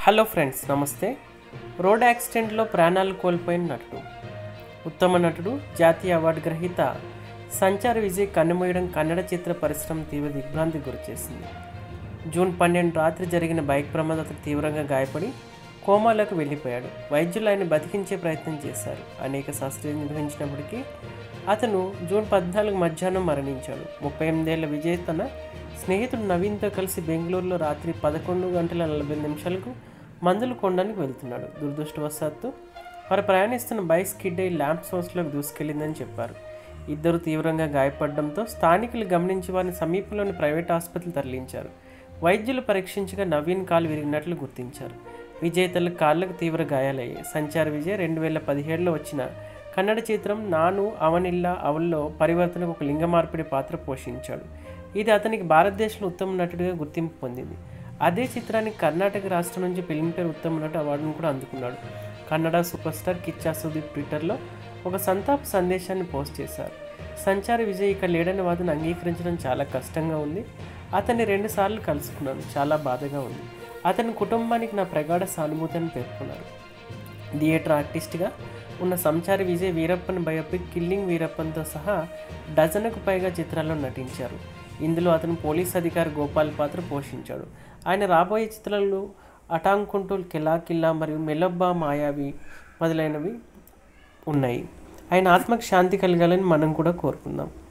hello friends నమస్తే road యాక్సిడెంట్లో ప్రాణాలు కోల్పోయిన నటుడు ఉత్తమ నటుడు జాతీయ అవార్డు గ్రహీత సంచార్ విజయ్ కన్నుమూయడం కన్నడ చిత్ర పరిశ్రమ తీవ్ర దిగ్భ్రాంతికి గురిచేసింది జూన్ పన్నెండు రాత్రి జరిగిన బైక్ ప్రమాదంతో తీవ్రంగా గాయపడి కోమాలోకి వెళ్ళిపోయాడు వైద్యులు ఆయన బతికించే ప్రయత్నం చేశారు అనేక శస్త్రక్రియలు నిర్వహించినప్పటికీ అతను జూన్ పద్నాలుగు మధ్యాహ్నం మరణించాడు ముప్పై ఎనిమిదేళ్ల విజయ్ తన స్నేహితుడు నవీన్తో కలిసి బెంగళూరులో రాత్రి పదకొండు గంటల నలభై నిమిషాలకు మందులు కొనడానికి వెళ్తున్నాడు దురదృష్టవశాత్తు వారు ప్రయాణిస్తున్న బైక్ స్కిడ్ అయి ల్యాంప్ సోర్స్లోకి దూసుకెళ్లిందని చెప్పారు ఇద్దరు తీవ్రంగా గాయపడడంతో స్థానికులు గమనించి వారిని సమీపంలోని ప్రైవేట్ ఆసుపత్రికి తరలించారు వైద్యులు పరీక్షించగా నవీన్ కాలు విరిగినట్లు గుర్తించారు విజయ్ తల్లి కాళ్ళకు తీవ్ర గాయాలయ్యాయి సంచార్ విజయ్ రెండు వేల పదిహేడులో వచ్చిన కన్నడ చిత్రం నాను అవనిల్లా అవల్లో పరివర్తనకు ఒక లింగ మార్పిడి పాత్ర పోషించాడు ఇది అతనికి భారతదేశంలో ఉత్తమ నటుడిగా గుర్తింపు పొందింది అదే చిత్రానికి కర్ణాటక రాష్ట్రం నుంచి ఫిల్మ్ఫేర్ ఉత్తమ నటు అవార్డును కూడా అందుకున్నాడు కన్నడ సూపర్ స్టార్ కిచ్చా సుదీప్ ట్విట్టర్లో ఒక సంతాప సందేశాన్ని పోస్ట్ చేశారు సంచారి విజయ్ ఇక్కడ లేడని వాదన అంగీకరించడం చాలా కష్టంగా ఉంది అతన్ని రెండుసార్లు కలుసుకున్నాను చాలా బాధగా ఉంది అతని కుటుంబానికి నా ప్రగాఢ సానుభూతిని పేర్కొన్నారు థియేటర్ ఆర్టిస్ట్గా ఉన్న సంచారి విజయ్ వీరప్పన్ బయోపిక్ కిల్లింగ్ వీరప్పన్తో సహా డజన్కు పైగా చిత్రాల్లో నటించారు ఇందులో అతను పోలీస్ అధికారి గోపాల్ పాత్ర పోషించాడు ఆయన రాబోయే చిత్రాలు అటాంకుంటూల్ కిలా కిల్లా మరియు మెలబ్బా మాయావి మొదలైనవి ఉన్నాయి ఆయన ఆత్మకు శాంతి కలగాలని మనం కూడా కోరుకుందాం